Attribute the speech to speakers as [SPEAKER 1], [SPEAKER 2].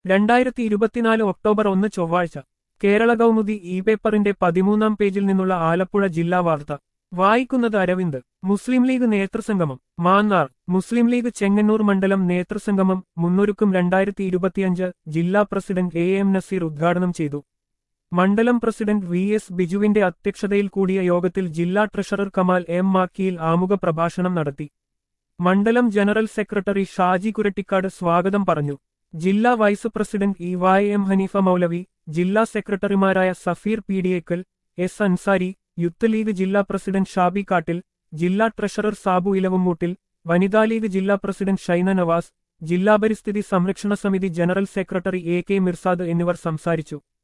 [SPEAKER 1] രണ്ടായിരത്തി ഇരുപത്തിനാല് ഒക്ടോബർ ഒന്ന് ചൊവ്വാഴ്ച കേരള കൗമുദി ഇ പേപ്പറിന്റെ പതിമൂന്നാം പേജിൽ നിന്നുള്ള ആലപ്പുഴ ജില്ലാ വാർത്ത വായിക്കുന്നത് അരവിന്ദ് മുസ്ലിം ലീഗ് നേതൃസംഗമം മാന്നാർ മുസ്ലിം ലീഗ് ചെങ്ങന്നൂർ മണ്ഡലം നേതൃസംഗമം മുന്നൊരുക്കും രണ്ടായിരത്തി ഇരുപത്തിയഞ്ച് ജില്ലാ പ്രസിഡന്റ് എ എം നസീർ ഉദ്ഘാടനം ചെയ്തു മണ്ഡലം പ്രസിഡന്റ് വി എസ് ബിജുവിന്റെ അധ്യക്ഷതയിൽ കൂടിയ യോഗത്തിൽ ജില്ലാ ട്രഷറർ കമാൽ എം മാക്കിയിൽ ആമുഖ പ്രഭാഷണം നടത്തി മണ്ഡലം ജനറൽ സെക്രട്ടറി ഷാജി കുരട്ടിക്കാട് സ്വാഗതം പറഞ്ഞു ജില്ലാ vice president E Y M Haneefa Maulavi ജില്ലാ സെക്രട്ടറിമാരായ Safeer Peediyekkal S Ansari youth league ജില്ലാ പ്രസിഡന്റ് ഷാബി കാട്ടിൽ ജില്ലാ ട്രഷറർ സാബു ഇലവുമൂട്ടിൽ വനിതാ ലീഗ് ജില്ലാ പ്രസിഡന്റ് ഷൈന നവാസ് ജില്ലാ പരിസ്ഥിതി സംരക്ഷണ സമിതി general secretary A K Mirsad എന്നിവർ സംസാരിച്ചു